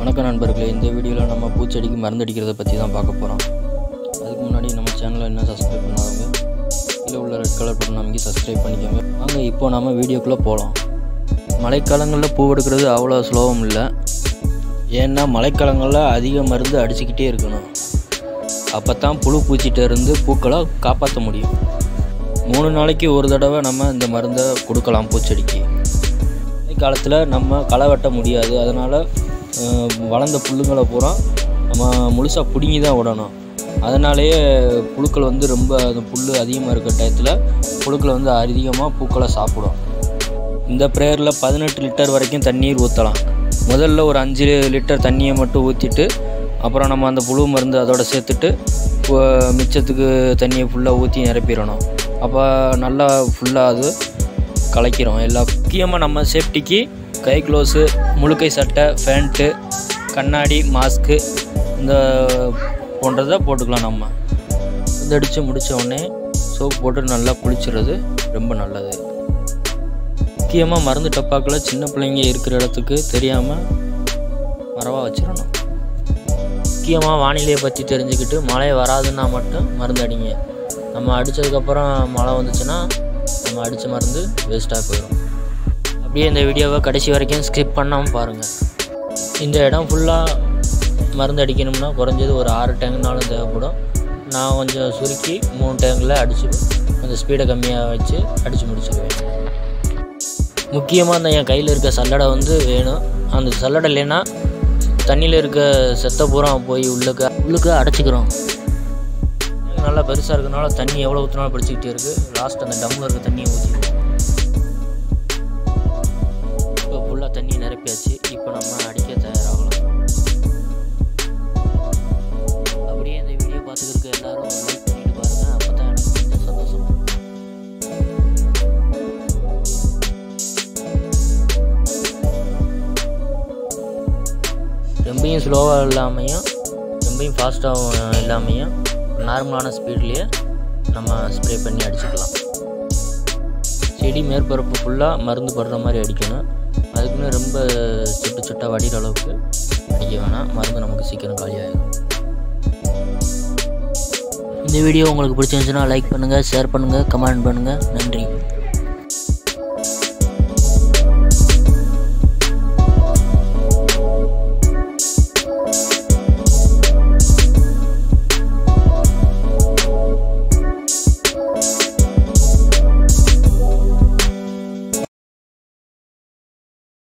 வணக்கம் நண்பர்களே இந்த வீடியோவில் நம்ம பூச்செடிக்கு மருந்தடிக்கிறத பற்றி தான் பார்க்க போகிறோம் அதுக்கு முன்னாடி நம்ம சேனலை என்ன சப்ஸ்கிரைப் பண்ணாதவங்க கீழே உள்ள ரெட் கலர் பட்டன் அமைக்கி சப்ஸ்கிரைப் பண்ணிக்கோங்க வாங்க இப்போ நம்ம வீடியோக்குள்ளே போகலாம் மழைக்காலங்களில் பூ எடுக்கிறது அவ்வளோ சுலபம் இல்லை ஏன்னா மழைக்காலங்களில் அதிக மருந்து அடிச்சுக்கிட்டே இருக்கணும் அப்போ தான் புழு பூச்சிகிட்ட இருந்து பூக்களை காப்பாற்ற முடியும் மூணு நாளைக்கு ஒரு தடவை நம்ம இந்த மருந்தை கொடுக்கலாம் பூச்செடிக்கு காலத்தில் நம்ம களை வெட்ட முடியாது அதனால் வளர்ந்த புல்லுங்களை பூரா நம்ம முழுசாக பிடுங்கி தான் விடணும் அதனாலேயே புழுக்கள் வந்து ரொம்ப அந்த புல் அதிகமாக இருக்க டயத்தில் புழுக்கள் வந்து அதிகமாக பூக்களை சாப்பிடும் இந்த ப்ரேயரில் பதினெட்டு லிட்டர் வரைக்கும் தண்ணீர் ஊற்றலாம் முதல்ல ஒரு அஞ்சு லிட்டர் தண்ணியை மட்டும் ஊற்றிட்டு அப்புறம் நம்ம அந்த புழு மருந்து அதோட சேர்த்துட்டு இப்போ மிச்சத்துக்கு தண்ணியை ஃபுல்லாக ஊற்றி நிரப்பிடணும் அப்போ நல்லா ஃபுல்லாக அது கலைக்கிறோம் எல்லா முக்கியமாக நம்ம சேஃப்டிக்கு கை க்ளோஸு முழுக்கை சட்டை ஃபேண்ட்டு கண்ணாடி மாஸ்க்கு இந்த போன்றதை போட்டுக்கலாம் நம்ம இது அடித்து முடித்த உடனே சோப் போட்டு நல்லா குளிச்சுறது ரொம்ப நல்லது முக்கியமாக மருந்து டப்பாக்கில் சின்ன பிள்ளைங்க இருக்கிற இடத்துக்கு தெரியாமல் மரவாக வச்சிடணும் முக்கியமாக வானிலையை பற்றி தெரிஞ்சுக்கிட்டு மழை வராதுன்னா மட்டும் மருந்து அடிங்க நம்ம அடித்ததுக்கப்புறம் மழை வந்துச்சுன்னா நம்ம அடித்த மருந்து வேஸ்ட்டாக போயிடும் அப்படியே இந்த வீடியோவை கடைசி வரைக்கும் ஸ்கிப் பண்ணாமல் பாருங்கள் இந்த இடம் ஃபுல்லாக மருந்து அடிக்கணும்னா குறைஞ்சது ஒரு ஆறு டேங்குனாலும் தேவைப்படும் நான் கொஞ்சம் சுருக்கி மூணு டேங்கில் அடித்து கொஞ்சம் ஸ்பீடை கம்மியாக வச்சு அடித்து முடிச்சிடுவேன் முக்கியமாக அந்த என் கையில் இருக்க சல்லடை வந்து வேணும் அந்த சல்லடை இல்லைன்னா தண்ணியில் இருக்க செத்த பூரா போய் உள்ளுக்க உள்ளுக்க அடைச்சிக்கிறோம் நல்லா பெருசாக இருக்கனால தண்ணி எவ்வளோ ஊற்றினாலும் பிடிச்சிக்கிட்டே இருக்குது லாஸ்ட் அந்த டம்மில் இருக்க தண்ணியை ஊற்றிடுவோம் இப்போ ஃபுல்லாக தண்ணி நிரப்பியாச்சு இப்போ நம்ம அடிக்க தயாராகலாம் அப்படியே இந்த வீடியோ பார்த்துக்கிறதுக்கு எல்லாரும் லைக் பண்ணிட்டு பாருங்கள் அப்போ தான் எனக்கு கொஞ்சம் சந்தோஷமா இருக்கும். ரொம்பையும் ஸ்லோவாக இல்லாமையும் ரொம்பையும் ஃபாஸ்ட்டாகவும் இல்லாமையும் நார்மலான ஸ்பீட்லேயே நம்ம ஸ்ப்ரே பண்ணி அடிச்சுக்கலாம் செடி மேற்பரப்பு ஃபுல்லாக மருந்து படுற மாதிரி அடிக்கணும் அதுக்குன்னு ரொம்ப சுட்டு சுட்டாக வடிகிற அளவுக்கு அடிக்க வேணாம் மருந்து நமக்கு சீக்கிரம் காலியாகிடும் இந்த வீடியோ உங்களுக்கு பிடிச்சிருந்துச்சுன்னா லைக் பண்ணுங்கள் ஷேர் பண்ணுங்கள் கமெண்ட் பண்ணுங்கள் நன்றி